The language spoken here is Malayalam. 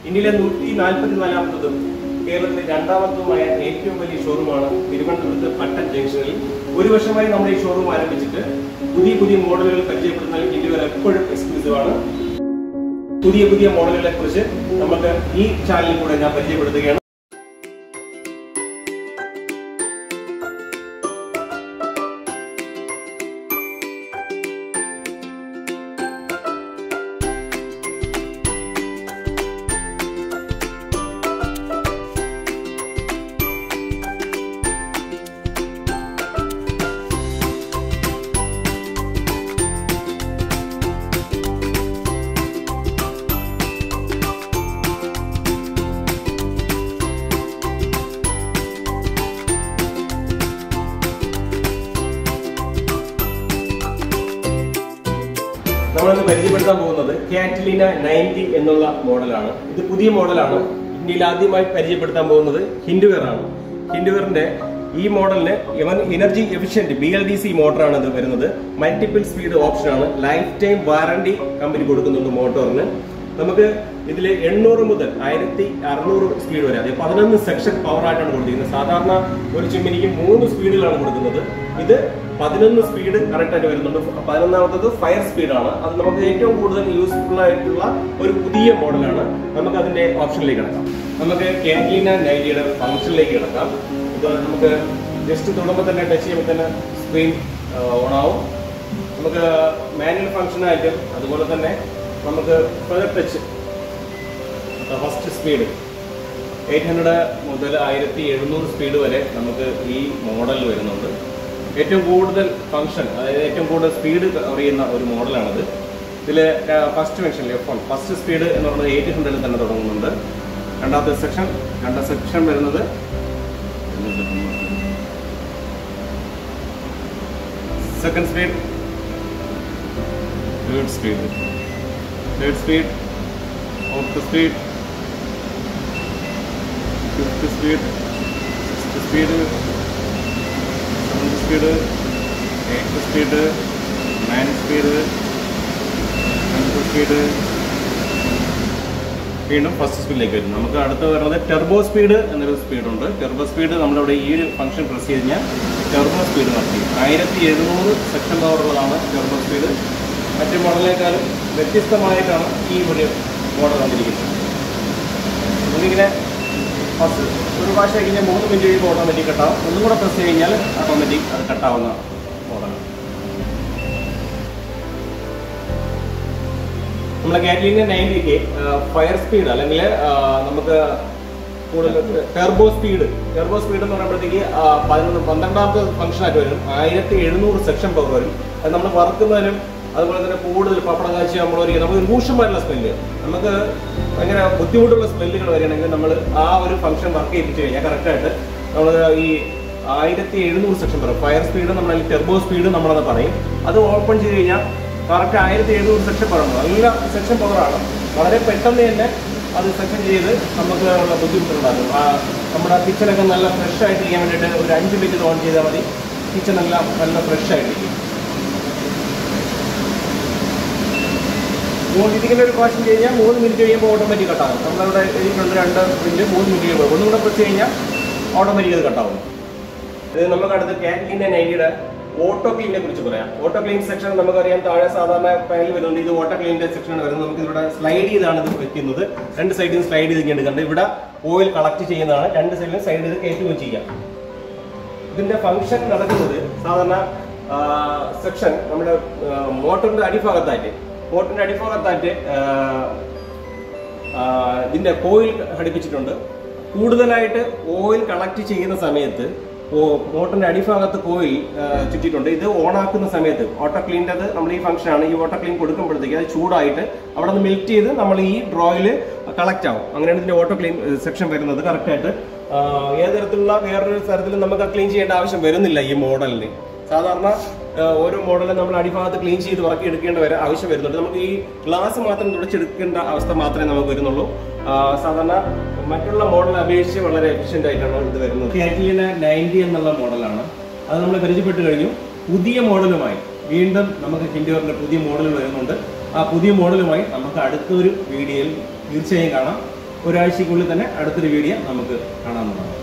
ഇന്ത്യയിലെ നൂറ്റി നാൽപ്പത്തി നാലാമത്തതും കേരളത്തിലെ രണ്ടാമത്തതുമായ ഏറ്റവും വലിയ ഷോറൂമാണ് തിരുവനന്തപുരത്ത് പട്ടൻ ജംഗ്ഷനിൽ ഒരു വർഷമായി നമ്മൾ ഈ ഷോറൂം ആരംഭിച്ചിട്ട് പുതിയ പുതിയ മോഡലുകൾ പരിചയപ്പെടുത്താൻ ഇന്ത്യയിൽ എപ്പോഴും എക്സ്ക്ലൂസീവ് ആണ് പുതിയ പുതിയ മോഡലുകളെ കുറിച്ച് നമുക്ക് ഈ ചാനലിൽ കൂടെ ഞാൻ പരിചയപ്പെടുത്തുകയാണ് നമ്മളിന്ന് പരിചയപ്പെടുത്താൻ പോകുന്നത് കാറ്റലീന നയൻറ്റി എന്നുള്ള മോഡലാണ് ഇത് പുതിയ മോഡലാണ് ഇന്ത്യയിൽ ആദ്യമായി പരിചയപ്പെടുത്താൻ പോകുന്നത് ഹിൻഡുവെയർ ആണ് ഹിൻഡുവെയറിന്റെ ഈ മോഡലിന് ഇവൻ energy efficient B L D C മോട്ടറാണ് ഇത് വരുന്നത് മൾട്ടിപ്പിൾ സ്പീഡ് ഓപ്ഷൻ ആണ് ലൈഫ് ടൈം വാറണ്ടി കമ്പനി കൊടുക്കുന്നുണ്ട് മോട്ടോറിന് നമുക്ക് ഇതിൽ എണ്ണൂറ് മുതൽ ആയിരത്തി അറുന്നൂറ് സ്പീഡ് വരെ അതായത് പതിനൊന്ന് സെക്ഷൻ പവർ ആയിട്ടാണ് കൊടുത്തിരിക്കുന്നത് സാധാരണ ഒരു ചിമ്മിനിക്ക് മൂന്ന് സ്പീഡിലാണ് കൊടുക്കുന്നത് ഇത് പതിനൊന്ന് സ്പീഡ് കറക്റ്റ് ആയിട്ട് വരുന്നുണ്ട് പതിനൊന്നാമത്തത് ഫയർ സ്പീഡാണ് അത് നമുക്ക് ഏറ്റവും കൂടുതൽ യൂസ്ഫുൾ ആയിട്ടുള്ള ഒരു പുതിയ മോഡലാണ് നമുക്ക് അതിന്റെ ഓപ്ഷനിലേക്ക് കിടക്കാം നമുക്ക് കാൻറ്റീന നൈറ്റിയുടെ ഫംഗ്ഷനിലേക്ക് കിടക്കാം ഇത് നമുക്ക് ജസ്റ്റ് തൊടുമ്പോൾ തന്നെ ടച്ച് ചെയ്യുമ്പോൾ തന്നെ സ്ക്രീൻ ഓൺ ആവും നമുക്ക് മാനുവൽ ഫംഗ്ഷനായിട്ടും അതുപോലെ തന്നെ നമുക്ക് feather touch first speed eight hundred മുതൽ ആയിരത്തി എഴുന്നൂറ് സ്പീഡ് വരെ നമുക്ക് ഈ മോഡൽ വരുന്നുണ്ട് ഏറ്റവും കൂടുതൽ ഫംഗ്ഷൻ അതായത് ഏറ്റവും കൂടുതൽ സ്പീഡ് കവർ ചെയ്യുന്ന ഒരു മോഡലാണിത് ഇതിൽ first function F one first speed എന്ന് പറയുന്നത് എയ്റ്റ് ഹൺഡ്രഡിൽ തന്നെ തുടങ്ങുന്നുണ്ട് രണ്ടാമത്തെ സെക്ഷൻ രണ്ടാം സെക്ഷൻ വരുന്നത് second speed third speed third speed fourth speed fifth speed sixth speed seventh speed eighth speed ninth speed tenth speed വീണ്ടും ഫസ്റ്റ് സ്പീഡിലേക്ക് വരും നമുക്ക് അടുത്ത് വരുന്നത് ടെർബോ സ്പീഡ് എന്നൊരു സ്പീഡുണ്ട് ടെർബോ സ്പീഡ് നമ്മളിവിടെ ഈ ഒരു ഫംഗ്ഷൻ പ്രസ് ചെയ്ത് കഴിഞ്ഞാൽ ടെർബോ സ്പീഡ് നടത്തി ആയിരത്തി എഴുന്നൂറ് സെക്ഷൻ പവറുള്ളതാണ് ടെർബോ സ്പീഡ് മറ്റു മോഡലിനേക്കാളും വ്യത്യസ്തമായിട്ടാണ് ഈ ഒരു മോഡൽ വന്നിരിക്കുന്നത് നമുക്കിങ്ങനെ ഫസ്റ്റ് ഒരു പ്രാവശ്യം കഴിഞ്ഞാൽ മൂന്ന് മിനിറ്റ് കഴിയുമ്പോൾ ഓട്ടോമാറ്റിക് കട്ടാവും ഒന്നും കൂടെ പ്രസ് ചെയ്ത് കഴിഞ്ഞാൽ ഓട്ടോമാറ്റിക് അത് കട്ടാവുന്ന മോഡലാണ് നമ്മളെ കാറ്റലിന്റെ നയൻറ്റിക്ക് ഫയർ സ്പീഡ് അല്ലെങ്കിൽ ആ, നമുക്ക് കൂടുതൽ ടെർബോ സ്പീഡ് ടെർബോ സ്പീഡ് എന്ന് പറയുമ്പോഴത്തേക്ക് ആ, പതിനൊന്ന് പന്ത്രണ്ടാമത്തെ ഫംഗ്ഷൻ ആയിട്ട് വരും ആയിരത്തി എഴുന്നൂറ് സെക്ഷൻ പവർ വരും അത് നമ്മൾ വറുക്കുന്നതിനും അതുപോലെ തന്നെ കൂടുതൽ പപ്പടം കാച്ചി നമ്മൾ ഒരു നമുക്ക് രൂക്ഷമായിട്ടുള്ള സ്മെല്ല് നമുക്ക് ഭയങ്കര ബുദ്ധിമുട്ടുള്ള സ്മെല്ലുകൾ വരികയാണെങ്കിൽ നമ്മൾ ആ ഒരു ഫംഗ്ഷൻ വർക്ക് ചെയ്യിപ്പിച്ച് കഴിഞ്ഞാൽ കറക്റ്റായിട്ട് നമ്മൾ ഈ ആയിരത്തി എഴുന്നൂറ് സെക്ഷൻ പവർ ഫയർ സ്പീഡ് നമ്മൾ ടെർബോ സ്പീഡ് നമ്മളത് പറയും അത് ഓപ്പൺ ചെയ്ത് കഴിഞ്ഞാൽ കറക്റ്റ് ആയിരത്തി എഴുന്നൂറ് സെക്ഷൻ പവർ ഉണ്ട് നല്ല സെക്ഷൻ പവറാണ് വളരെ പെട്ടെന്ന് തന്നെ അത് സെക്ഷൻ ചെയ്ത് നമുക്ക് ഉള്ള ബുദ്ധിമുട്ടുണ്ടാകും ആ, നമ്മുടെ കിച്ചണൊക്കെ നല്ല ഫ്രഷ് ആയിട്ടിരിക്കാൻ വേണ്ടിയിട്ട് ഒരു അഞ്ച് മിനിറ്റ് ഓൺ ചെയ്താൽ മതി കിച്ചണെല്ലാം നല്ല ഫ്രഷ് ആയിട്ടിരിക്കും മൂന്ന് ഇതിങ്ങനെ ഒരു പ്രാവശ്യം കഴിഞ്ഞാൽ മൂന്ന് മിനിറ്റ് കഴിയുമ്പോൾ ഓട്ടോമാറ്റിക് കട്ടാകും നമ്മളിവിടെ എഴുതിയിട്ടുണ്ട് രണ്ട് മിനിറ്റ് മൂന്ന് മിനിറ്റ് കഴിയുമ്പോൾ ഒന്നും കൂടെ പ്രസ് കഴിഞ്ഞാൽ ഓട്ടോമാറ്റിക് അത് കട്ടാവും ഇത് നമുക്ക് അടുത്ത് കാറ്റലിന്റെ നൈറ്റിയുടെ ഓട്ടോ ക്ലീനെ കുറിച്ച് പറയാം ഓട്ടോ ക്ലീൻ സെക്ഷൻ നമുക്കറിയാം താഴെ സാധാരണ പാനൽ വരുന്നുണ്ട് ഇത് ഓട്ടോ ക്ലീനിന്റെ സെക്ഷനാണ് വരുന്നത് നമുക്ക് ഇവിടെ സ്ലൈഡ് ചെയ്താണ് ഇത് വെക്കുന്നത് രണ്ട് സൈഡിലും സ്ലൈഡ് ചെയ്ത് ഇങ്ങനെ എടുക്കുന്നുണ്ട് ഇവിടെ ഓയിൽ കളക്ട് ചെയ്യുന്നതാണ് രണ്ട് സൈഡിലും സൈഡ് ചെയ്ത് കയറ്റുകയും ചെയ്യാം ഇതിന്റെ ഫംഗ്ഷൻ നടക്കുന്നത് സാധാരണ സെക്ഷൻ നമ്മുടെ മോട്ടറിന്റെ അടിഭാഗത്തായിട്ട് മോട്ടറിന്റെ അടിഭാഗത്തായിട്ട് ആ, ആ, ഇതിന്റെ കോയിൽ ഘടിപ്പിച്ചിട്ടുണ്ട് കൂടുതലായിട്ട് ഓയിൽ കളക്ട് ചെയ്യുന്ന സമയത്ത് ഓ- മോട്ടറിന്റെ അടിഭാഗത്ത് കോയിൽ ആ, ചുറ്റിയിട്ടുണ്ട് ഇത് ഓൺ ആക്കുന്ന സമയത്ത് ഓട്ടോ ക്ലീൻ്റെ നമ്മൾ ഈ ഫംഗ്ഷനാണ് ഈ ഓട്ടോ ക്ലീൻ കൊടുക്കുമ്പോഴത്തേക്ക് അത് ചൂടായിട്ട് അവിടെ നിന്ന് മെൽറ്റ് ചെയ്ത് നമ്മൾ ഈ ഡ്രോയിൽ കളക്ട് ആവും അങ്ങനെയാണ് ഇതിന്റെ ഓട്ടോ ക്ലീൻ സെക്ഷൻ വരുന്നത് കറക്റ്റായിട്ട് ഏത് തരത്തിലുള്ള വേറൊരു തരത്തിലും നമുക്ക് ക്ലീൻ ചെയ്യേണ്ട ആവശ്യം വരുന്നില്ല ഈ മോഡലിന് സാധാരണ ആ, ഓരോ മോഡലും നമ്മൾ അടിഭാഗത്ത് ക്ലീൻ ചെയ്ത് വറക്കി എടുക്കേണ്ട വരെ ആവശ്യം വരുന്നുണ്ട് നമുക്ക് ഈ ഗ്ലാസ് മാത്രം തുടച്ചെടുക്കേണ്ട അവസ്ഥ മാത്രമേ നമുക്ക് വരുന്നുള്ളൂ ആ, സാധാരണ മറ്റുള്ള മോഡൽ അപേക്ഷിച്ച് വളരെ എഫിഷ്യന്റ് ആയിട്ടാണ് ഇത് വരുന്നത് കാറ്റിലിന് നയൻറ്റി എന്നുള്ള മോഡലാണ് അത് നമ്മൾ പരിചയപ്പെട്ട് കഴിഞ്ഞു പുതിയ മോഡലുമായി വീണ്ടും നമുക്ക് ഹിൻഡോറിന്റെ പുതിയ മോഡൽ വരുന്നുണ്ട് ആ പുതിയ മോഡലുമായി നമുക്ക് അടുത്തൊരു വീഡിയോയിൽ തീർച്ചയായും കാണാം ഒരാഴ്ചക്കുള്ളിൽ തന്നെ അടുത്തൊരു വീഡിയോ നമുക്ക് കാണാവുന്നതാണ്